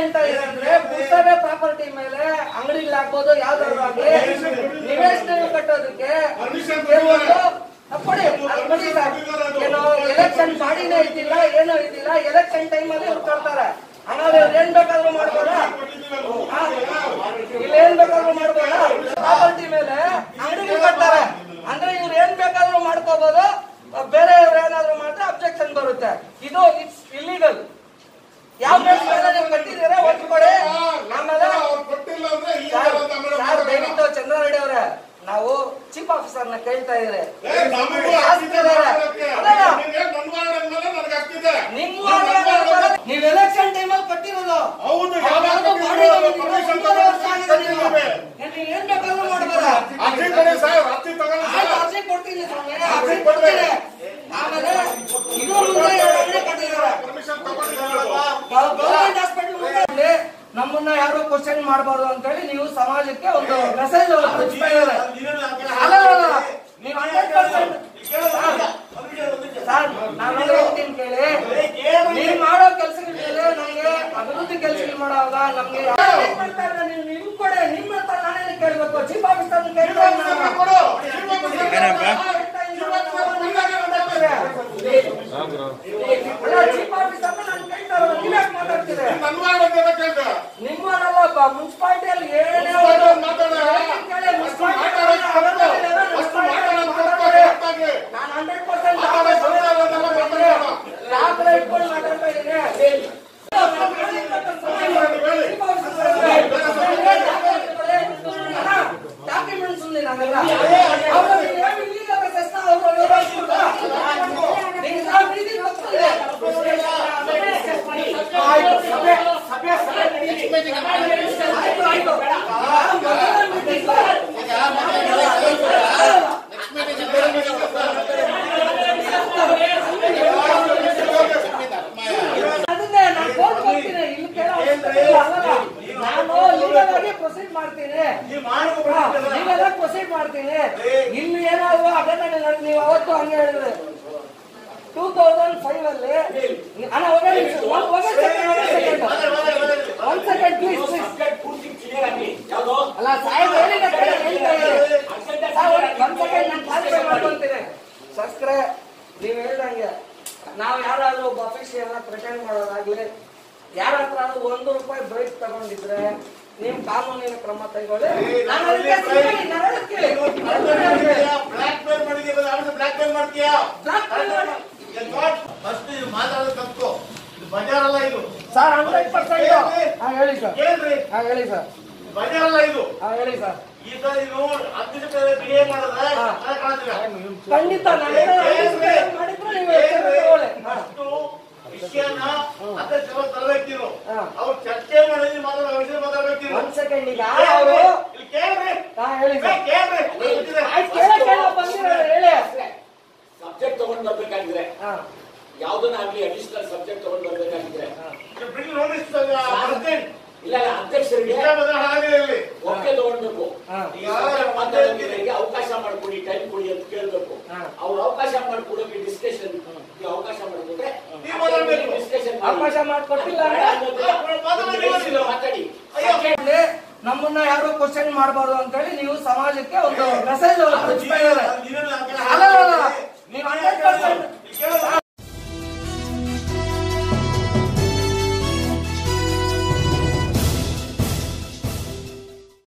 ಹೇಳ್ತಾ ಇದೆ ಅಂದ್ರೆ ಪುಸ್ತಕ ಪ್ರಾಪರ್ಟಿ ಮೇಲೆ ಅಂಗಡಿಗಳು ಹಾಕ್ಬೋದು ಯಾವ್ದಾದ್ರು ಆಗ್ಲಿ ನಿವೇಶನ ಕಟ್ಟೋದಕ್ಕೆ ಕೆಲವೊಂದು ಕೊಡಿ ಅದ್ ಕೊಡಿ ಸರ್ ಏನೋ ಎಲೆಕ್ಷನ್ ಬಾಡಿನೇ ಇದ್ದಿಲ್ಲ ಏನೋ ಇದ್ದಿಲ್ಲ ಎಲೆಕ್ಷನ್ ಟೈಮಲ್ಲಿ ಇವ್ರು ಕಟ್ತಾರೆ ಹಂಗಾದ್ರೆ ಇವ್ರು ಏನ್ ಬೇಕಾದ್ರೂ ಮಾಡ್ಬೋದಾ ಹಾ? ಇಲ್ಲಿ ಏನ್ ಬೇಕಾದ್ರೂ ಮಾಡ್ಬೋದಾ ಪ್ರಾಪರ್ಟಿ ಮೇಲೆ ಅಂಗಡಿಗಳು ಕಟ್ತಾರೆ ಅಂದ್ರೆ ಇವ್ರು ಏನ್ ಬೇಕಾದ್ರೂ ಮಾಡ್ಕೋಬಹುದು ಬೇರೆ ಏನಾದ್ರು ಮಾಡಿದ್ರೆ ಅಬ್ಜೆಕ್ಷನ್ ಬರುತ್ತೆ ಇದು ಇಟ್ಸ್ ಇಲ್ಲಿಗಲ್ ಯಾವ ಬೇಸ್ ಮೇಲೆ ನೀವು ಕಟ್ಟಿದ್ದೀರಾ ಒಟ್ಟು ಕೊಡಿ ಆಮೇಲೆ ಸರ್ ಸರ್, ದಯವಿಟ್ಟು ಚಂದ್ರಾರೆಡ್ಡಿ ಅವರೇ ನಾವು ಚೀಫ್ ಆಫೀಸರ್ ನ ಕೇಳ್ತಾ ಇದ್ರೆ ನಿಮ್ಮ ನೀವು ಎಲೆಕ್ಷನ್ ಟೈಮಲ್ಲಿ ಕಟ್ಟಿರೋದು ಹೌದು, ಯಾವ್ದಾದ್ರು ಎಲ್ಲ ಮಾಡಿ ಕಟ್ಟಿರೋದು, ನೀವು permission ಸುಮಾರು ವರ್ಷ ಆಗಿದೆ ತಗೊಂಡು ನೀವು. ಕಟ್ಟಿದ್ದೀವಿ. ಏನ್ ನೀವು ಏನ್ ಬೇಕಾದ್ರೂ ಮಾಡ್ಬೋದಾ ಅರ್ಜಿ ಕೊಡಿ ಸರ್ ಅರ್ಜಿ ತಗೊಳ್ಳಿ ಆಯ್ತು, ಸರ್. ಅರ್ಜಿ ಕೊಡ್ತೀನಿ ಸ್ವಾಮಿ ಅರ್ಜಿ ಅರ್ಜಿ ಕೊಡ್ರಿ. ಕೊಡ್ತೀನಿ ಆಮೇಲೆ ಇದು ಮುಂದೆ ಎರಡು ಅಂಗಡಿ ಕಟ್ಟಿದ್ದಾರೆ ಪರ್ಮಿಷನ್ ತಗೊಂಡಿದ್ದೀರಲ್ವಾ? ಗೌರ್ಮೆಂಟ್ ಹಾಸ್ಪಿಟಲ್ ಮುಂದೆ ನಮ್ಮನ್ನ ಯಾರು ಕ್ವಶನ್ ಮಾಡಬಾರ್ದು ಅಂತ ಹೇಳಿ ನೀವು ಸಮಾಜಕ್ಕೆ ಒಂದು ಮೆಸೇಜ್ ಹಂಚ್ತಾ ಇದ್ದಾರೆ ಅಲ್ಲ ಅಲ್ಲ, ಅಲ್ಲ. ನೀವು ಹಂಡ್ರೆಡ್ ಪರ್ಸೆಂಟ್ ಸರ್ ನಾನು ಹೇಳ್ತೀನಿ ಕೇಳಿ ನೀವು ಮಾಡೋ ಕೆಲಸಗಳ ಮೇಲೆ ನಮ್ಗೆ ಅಭಿವೃದ್ಧಿ ಕೆಲಸಗಳು ಮಾಡುವಾಗ ನಮ್ಗೆ ಏನ್ ಮಾಡ್ತಾ ಇದ್ದೀರಾ ನೀವು ನಿಮ್ ಕೊಡೆ ನಿಮ್ಮ ಹತ್ರ ನಾನೇ ಕೇಳ್ಬೇಕು ಚೀಫ್ ಆಫೀಸರ್ ಕೇಳಿದ್ರೆ ನಾನು ಕೊಡು. ಶಿವ ಪ್ರಸಾದ್ ಚೀಫ್ ಆಫೀಸರ್ ನಾನು ಕೇಳ್ತಾ ಇರೋದು ನೀವ್ಯಾಕೆ ಮಾತಾಡ್ತೀರಿ ನನ್ನ ವಾರ್ಡ್ ಕೇಳ್ದೆ. ನಿಮ್ಮಲ್ಲ ಮುನ್ಸಿಪಾಲಿಟಿಯಲ್ಲಿ ಏನೇ ಮಾತಾಡು, ಒಂದು ಮಾತಾಡು. ಕೇಳಿ, ಮುನ್ಸಿಪಾಲಿಟಿ ಮಾತಾಡೋದು ತಪ್ಪು. ಫಸ್ಟ್ ಮಾತಾಡೋದು ತಪ್ಪು, ಕರೆಕ್ಟಾಗಿ. ನಾನು ಹಂಡ್ರೆಡ್ ಪರ್ಸೆಂಟ್ ಮಾತಾಡೋದು ತಪ್ಪು, ಅದೆಲ್ಲ ಮಾತಾಡೋಣ. ದಾಖಲೆ ಇಟ್ಕೊಂಡು ಮಾತಾಡ್ತಾ ಇದ್ದೀನಿ ಡಾಕ್ಯುಮೆಂಟ್ಸ್ ఉంది ನಾವೆಲ್ಲ ಅವರು ಏನು ಇಲ್ಲಿಗಲ್ ಪ್ರೊಸೆಸ್ ಅವರು ವಿವರಿಸ್ಬಿಟ್ಟು ನಿಮ್ಗೆ ನಾವು ಪ್ರೀತಿ ಗೊತ್ತಿದೆ ಆಯ್ತು ಸಭೆ ಸಭೆ ಸಭೆ ಆಯ್ತು ಆಯ್ತು ಆ, ಮೊದಲ meeting ಅದನ್ನೇ ನಾನು ಕೋರ್ಟ್ ಹೋಗ್ತೀನಿ ಇಲ್ಲಿ ಕೇಳೋ ಅವಶ್ಯಕತೆ ಇಲ್ಲ, ಅಲ್ಲಲ್ಲ. ನಾನು ಲೀಗಲ್ ಆಗಿ ಪ್ರೊಸೀಡ್ ಮಾಡ್ತೀನಿ ಲೀಗಲ್ ಆಗಿ ಪ್ರೊಸೀಡ್ ಮಾಡ್ತೀನಿ ಇಲ್ಲಿ ಏನಾದ್ರು ಅದನ್ನ ನಾನು- ನೀವು ಅವತ್ತು ಹಂಗೆ ಹೇಳಿದ್ರೆ ಟೂ ತೌಸಂಡ್ ಫೈವ್ ಅಲ್ಲಿ ಅಣ್ಣ ಒಂದೇ ನಿಮಿಷ ಒಂದ್ ಒಂದೇ ಸೆಕೆಂಡ್ ಒಂದ್ ಸೆಕೆಂಡ್ ಪ್ಲೀಸ್ ಪ್ಲೀಸ್ ಅಲ್ಲ ಸಾಹೇಬ್ ಹೇಳಿದ ಕಡೆ ಹೇಳ್ತಾ ಇದ್ದಾರೆ ಸರ್, ಒಂದ್- ಒಂದ್ ಸೆಕೆಂಡ್ ನಾನು ಕ್ಲಾರಿಫೈ ಮಾಡ್ಕೊಂತೀನಿ ಶಾಸ್ತ್ರೆ ನೀವು ಹೇಳ್ದಂಗೆ ನಾವು ಯಾರಾದ್ರೂ ಒಬ್ಬ ಅಫಿಷಿಯಲ್ ಪ್ರೆಟೆಂಡ್ ಮಾಡೋದಾಗ್ಲಿ ಯಾರ ಹತ್ರ ಒಂದು ರೂಪಾಯಿ ಬ್ರೈಕ್ ತಗೊಂಡಿದ್ರೆ ನೀವು ಕಾನೂನಿನ ಕ್ರಮ ತಗೊಳ್ಳಿ ನಾನು ಅದಕ್ಕೆ ಸುಮ್ಮನೆ ನಾನು ಹೇಳೋದ್ ಕೇಳಿ. ಬ್ಲಾಕ್ ಮೇಲ್ ಮಾಡಿದ್ಯಾ ಯಾವ್ದು ಬ್ಲಾಕ್ ಮೇಲ್ ಮಾಡ್ತೀಯಾ Black mail ಮಾಡಿ. ಫಸ್ಟ್ ಇದು ಮಾತಾಡೋದು ತಪ್ಪು ಇದು ಬಜಾರಲ್ಲ ಇದು ಸರ್ ಹಂಡ್ರೆಡ್ ಪರ್ಸೆಂಟ್ ಹಾ ಹೇಳಿ ಸರ್ ಕೇಳ್ರಿ ಹಾ ಹೇಳಿ ಸರ್ ಬಜಾರಲ್ಲ ಇದು ಹಾ ಹೇಳಿ ಸರ್ ಈ ತರ ಇದು ಹತ್ತು ರೂಪಾಯಿ ಬಿರಿಯಾನಿ ಮಾಡಿದ್ರೆ ಹಾ. ಚೆನ್ನಾಗ್ ಕಾಣ್ತಿಲ್ಲ. ಖಂಡಿತ ನಾನು ಹೇಳೋದು ಕೇಳ್ರಿ. ಮಾಡಿದ್ರೆ ನೀವು ಎಚ್ಚರ ತಗೊಳ್ಳಿ ಹಾ. ಫಸ್ಟು ವಿಷಯನ ಅಧ್ಯಕ್ಷರು ತರಬೇಕು ನೀವು ಹಾ. ಅವ್ರು ಚರ್ಚೆ ಮಾಡಿ ಮಾತಾಡೋ ವಿಷಯ ಮಾತಾಡ್ಬೇಕು ನೀವು ಒಂದ್ ಸೆಕೆಂಡ್ ಈಗ ಕೇಳ್ರಿ. ಅವರು ಇಲ್ಲಿ ಕೇಳ್ರಿ ಹಾ ಹೇಳಿ ಏ, ಸರ್ ಕೇಳ್ರಿ ಆಯ್ತು ಕೇಳ ಕೇಳ ಬಂದಿರೋ ಹೇಳಿ ಸಬ್ಜೆಕ್ಟ್ ತಗೊಂಡ್ ಬರ್ಬೇಕಾಗಿದ್ರೆ ಹಾ ಯಾವ್ದನ್ನಾಗ್ಲಿ ಅಡಿಷನಲ್ ಸಬ್ಜೆಕ್ಟ್ ತಗೊಂಡ್ ಬರ್ಬೇಕಾಗಿದ್ರೆ ಬಿಲ್ ನೋಟಿಸ್ ಅರ್ಜೆಂಟ್ ಇಲ್ಲ ಇಲ್ಲ ಅಧ್ಯಕ್ಷರಿಗೆ ಇಷ್ಟ ಬಂದ್ರೆ ಹಾಗೆ ಇರ್ಲಿ ಒಪ್ಪಿಗೆ ತಗೊಂಡ್ಬೇಕು ಹಾ. ಈ ಸಬ್ಜೆಕ್ಟ್ ಮಾತಾಡೋರಿಗೆ ಅವಕಾಶ ಮಾಡ್ಕೊಡಿ ಟೈಮ್ ಕೊಡಿ ಅಂತ ಕೇಳ್ಬೇಕು ಹಾ. ಅವ್ರು ಅವಕಾಶ ಮಾಡ್ಕೊಡೋಕೆ ಡಿಸ್ಕಷನ್ ಅವಕಾಶ ಮಾಡ್ಕೊಟ್ರೆ ನೀವು ಮಾತಾಡ್ಬೇಕು. ಡಿಸ್ಕಷನ್ ಅವಕಾಶ ಮಾಡ್ಕೊಟ್ಟಿಲ್ಲ ಅಂದ್ರೆ ಮಾತಾಡಿ ಇಲ್ಲಿ ನಮ್ಮನ್ನ ಯಾರು ಕ್ವಶನ್ ಮಾಡಬಾರ್ದು ಅಂತ ಹೇಳಿ ನೀವು ಸಮಾಜಕ್ಕೆ ಒಂದು ಮೆಸೇಜ್ ಹಂಚ್ತಾ ಇದ್ದಾರೆ ಅಲ್ಲ ಅಲ್ಲ, ಅಲ್ಲ.